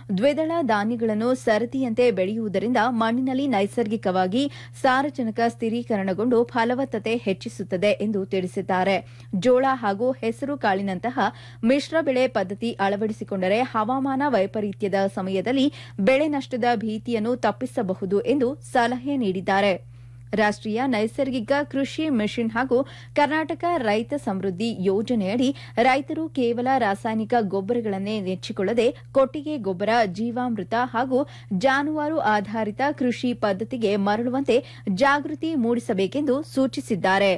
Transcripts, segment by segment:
ದ್ವಿದಳ ಧಾನ್ಯಗಳನ್ನು ಸರದಿಯಂತೆ ಬೆಳೆಯುವುದರಿಂದ ಮಣ್ಣಿನಲ್ಲಿ ನೈಸರ್ಗಿಕವಾಗಿ ಸಾರಜನಕ ಸ್ಥಿರೀಕರಣಗೊಂಡು ಫಲವತ್ತತೆ ಹೆಚ್ಚಿಸುತ್ತದೆ ಎಂದು ತಿಳಿಸಿದ್ದಾರೆ ಜೋಳ ಹಾಗೂ ಹೆಸರು ಕಾಳಿನಂತಹ ಮಿಶ್ರ ಬೆಳೆ ಪದ್ಧತಿ ಅಳವಡಿಸಿಕೊಂಡರೆ ಹವಾಮಾನ ವೈಪರೀತ್ಯದ ಸಮಯದಲ್ಲಿ ಬೆಳೆ ನಷ್ಟದ ಭೀತಿಯನ್ನು ತಪ್ಪಿಸಬಹುದು ಎಂದು ಸಲಹೆ ನೀಡಿದ್ದಾರೆ ರಾಷ್ಟೀಯ ನೈಸರ್ಗಿಕ ಕೃಷಿ ಮಿಷನ್ ಹಾಗೂ ಕರ್ನಾಟಕ ರೈತ ಸಮೃದ್ಧಿ ಯೋಜನೆಯಡಿ ರೈತರು ಕೇವಲ ರಾಸಾಯನಿಕ ಗೊಬ್ಬರಗಳನ್ನೇ ನೆಚ್ಚಿಕೊಳ್ಳದೆ ಕೊಟ್ಟಿಗೆ ಗೊಬ್ಬರ ಜೀವಾಮೃತ ಹಾಗೂ ಜಾನುವಾರು ಆಧಾರಿತ ಕೃಷಿ ಪದ್ಧತಿಗೆ ಮರಳುವಂತೆ ಜಾಗೃತಿ ಮೂಡಿಸಬೇಕೆಂದು ಸೂಚಿಸಿದ್ದಾರೆ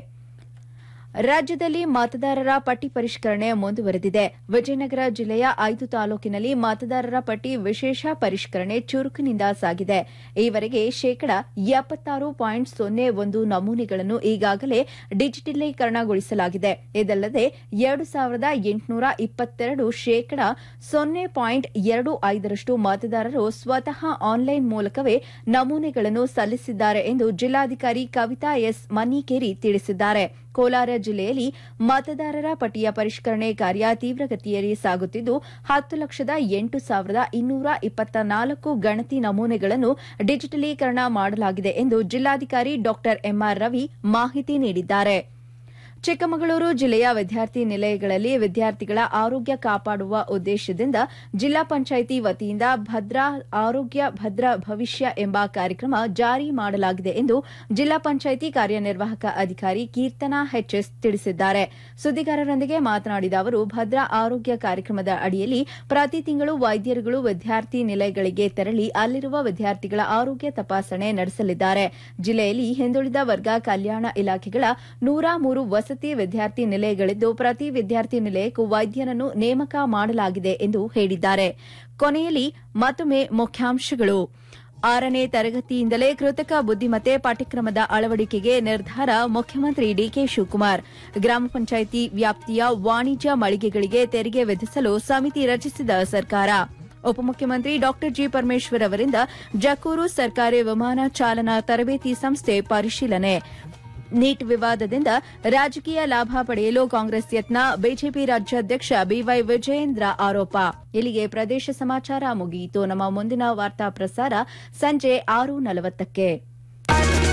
ರಾಜ್ಯದಲ್ಲಿ ಮತದಾರರ ಪಟ್ಟಿ ಪರಿಷ್ಕರಣೆ ಮುಂದುವರೆದಿದೆ ವಿಜಯನಗರ ಜಿಲ್ಲೆಯ ಐದು ತಾಲೂಕಿನಲ್ಲಿ ಮತದಾರರ ಪಟ್ಟಿ ವಿಶೇಷ ಪರಿಷ್ಕರಣೆ ಚುರುಕಿನಿಂದ ಸಾಗಿದೆ ಈವರೆಗೆ ಶೇಕಡ ಎಪ್ಪತ್ತಾರು ಪಾಯಿಂಟ್ ಸೊನ್ನೆ ಒಂದು ನಮೂನೆಗಳನ್ನು ಈಗಾಗಲೇ ಡಿಜಿಟಲೀಕರಣಗೊಳಿಸಲಾಗಿದೆ ಇದಲ್ಲದೆ ಎರಡು ಸಾವಿರದ ಎಂಟುನೂರ ಇಪ್ಪತ್ತೆರಡು ಶೇಕಡ ಸೊನ್ನೆ ಪಾಯಿಂಟ್ ಎರಡು ಐದರಷ್ಟು ಮತದಾರರು ಸ್ವತಃ ಆನ್ಲೈನ್ ಮೂಲಕವೇ ನಮೂನೆಗಳನ್ನು ಸಲ್ಲಿಸಿದ್ದಾರೆ ಎಂದು ಜಿಲ್ಲಾಧಿಕಾರಿ ಕವಿತಾ ಎಸ್ ಮನ್ನಿಕೇರಿ ತಿಳಿಸಿದ್ದಾರೆ ಕೋಲಾರ ಜಿಲ್ಲೆಯಲ್ಲಿ ಮತದಾರರ ಪಟ್ಟಿಯ ಪರಿಷ್ಕರಣೆ ಕಾರ್ಯ ತೀವ್ರಗತಿಯಲ್ಲಿ ಸಾಗುತ್ತಿದ್ದು ಹತ್ತು ಲಕ್ಷದ ಎಂಟು ಸಾವಿರದ ಇನ್ನೂರ ಇಪ್ಪತ್ತ ನಾಲ್ಕು ಗಣತಿ ನಮೂನೆಗಳನ್ನು ಡಿಜಿಟಲೀಕರಣ ಮಾಡಲಾಗಿದೆ ಎಂದು ಜಿಲ್ಲಾಧಿಕಾರಿ ಡಾ ಎಂಆರ್ ರವಿ ಮಾಹಿತಿ ನೀಡಿದ್ದಾರೆ ಚಿಕ್ಕಮಗಳೂರು ಜಿಲ್ಲೆಯ ವಿದ್ಯಾರ್ಥಿ ನಿಲಯಗಳಲ್ಲಿ ವಿದ್ಯಾರ್ಥಿಗಳ ಆರೋಗ್ಯ ಕಾಪಾಡುವ ಉದ್ದೇಶದಿಂದ ಜಿಲ್ಲಾ ಪಂಚಾಯಿತಿ ವತಿಯಿಂದ ಭದ್ರಾ ಆರೋಗ್ಯ ಭದ್ರ ಭವಿಷ್ಯ ಎಂಬ ಕಾರ್ಯಕ್ರಮ ಜಾರಿ ಮಾಡಲಾಗಿದೆ ಎಂದು ಜಿಲ್ಲಾ ಪಂಚಾಯಿತಿ ಕಾರ್ಯನಿರ್ವಾಹಕ ಅಧಿಕಾರಿ ಕೀರ್ತನಾ ಎಚ್ಎಸ್ ತಿಳಿಸಿದ್ದಾರೆ ಸುದ್ದಿಗಾರರೊಂದಿಗೆ ಮಾತನಾಡಿದ ಅವರು ಭದ್ರಾ ಆರೋಗ್ಯ ಕಾರ್ಯಕ್ರಮದ ಅಡಿಯಲ್ಲಿ ಪ್ರತಿ ತಿಂಗಳು ವೈದ್ಯರುಗಳು ವಿದ್ಯಾರ್ಥಿ ನಿಲಯಗಳಿಗೆ ತೆರಳಿ ಅಲ್ಲಿರುವ ವಿದ್ಯಾರ್ಥಿಗಳ ಆರೋಗ್ಯ ತಪಾಸಣೆ ನಡೆಸಲಿದ್ದಾರೆ ಜಿಲ್ಲೆಯಲ್ಲಿ ಹಿಂದುಳಿದ ವರ್ಗ ಕಲ್ಯಾಣ ಇಲಾಖೆಗಳ ನೂರ ಮೂರು ವಸತಿ ವಿದ್ಯಾರ್ಥಿ ನಿಲಯಗಳಿದ್ದು ಪ್ರತಿ ವಿದ್ಯಾರ್ಥಿ ನಿಲಯಕ್ಕೂ ವೈದ್ಯರನ್ನು ನೇಮಕ ಮಾಡಲಾಗಿದೆ ಎಂದು ಹೇಳಿದ್ದಾರೆ ಕೊನೆಯಲ್ಲಿ ಮತ್ತೊಮ್ಮೆ ಮುಖ್ಯಾಂಶಗಳು ಆರನೇ ತರಗತಿಯಿಂದಲೇ ಕೃತಕ ಬುದ್ದಿಮತ್ತೆ ಪಾಠ್ಯಕ್ರಮದ ಅಳವಡಿಕೆಗೆ ನಿರ್ಧಾರ ಮುಖ್ಯಮಂತ್ರಿ ಡಿಕೆ ಶಿವಕುಮಾರ್ ಗ್ರಾಮ ಪಂಚಾಯಿತಿ ವ್ಯಾಪ್ತಿಯ ವಾಣಿಜ್ಯ ಮಳಿಗೆಗಳಿಗೆ ತೆರಿಗೆ ವಿಧಿಸಲು ಸಮಿತಿ ರಚಿಸಿದ ಸರ್ಕಾರ ಉಪಮುಖ್ಯಮಂತ್ರಿ ಡಾ ಜಿ ಪರಮೇಶ್ವರ್ ಅವರಿಂದ ಜಕ್ಕೂರು ಸರ್ಕಾರಿ ವಿಮಾನ ಚಾಲನಾ ತರಬೇತಿ ಸಂಸ್ಥೆ ಪರಿಶೀಲನೆ ನೀಟ್ ವಿವಾದದಿಂದ ರಾಜಕೀಯ ಲಾಭ ಪಡೆಯಲು ಕಾಂಗ್ರೆಸ್ ಯತ್ನ ಬಿಜೆಪಿ ರಾಜ್ಯಾಧ್ಯಕ್ಷ ಬಿವೈ ವಿಜಯೇಂದ್ರ ಆರೋಪ ಇಲ್ಲಿಗೆ ಪ್ರದೇಶ ಸಮಾಚಾರ ಮುಗಿಯಿತು ನಮ್ಮ ಮುಂದಿನ ವಾರ್ತಾ ಪ್ರಸಾರ ಸಂಜೆ ಆರು ನಲವತ್ತಕ್ಕೆ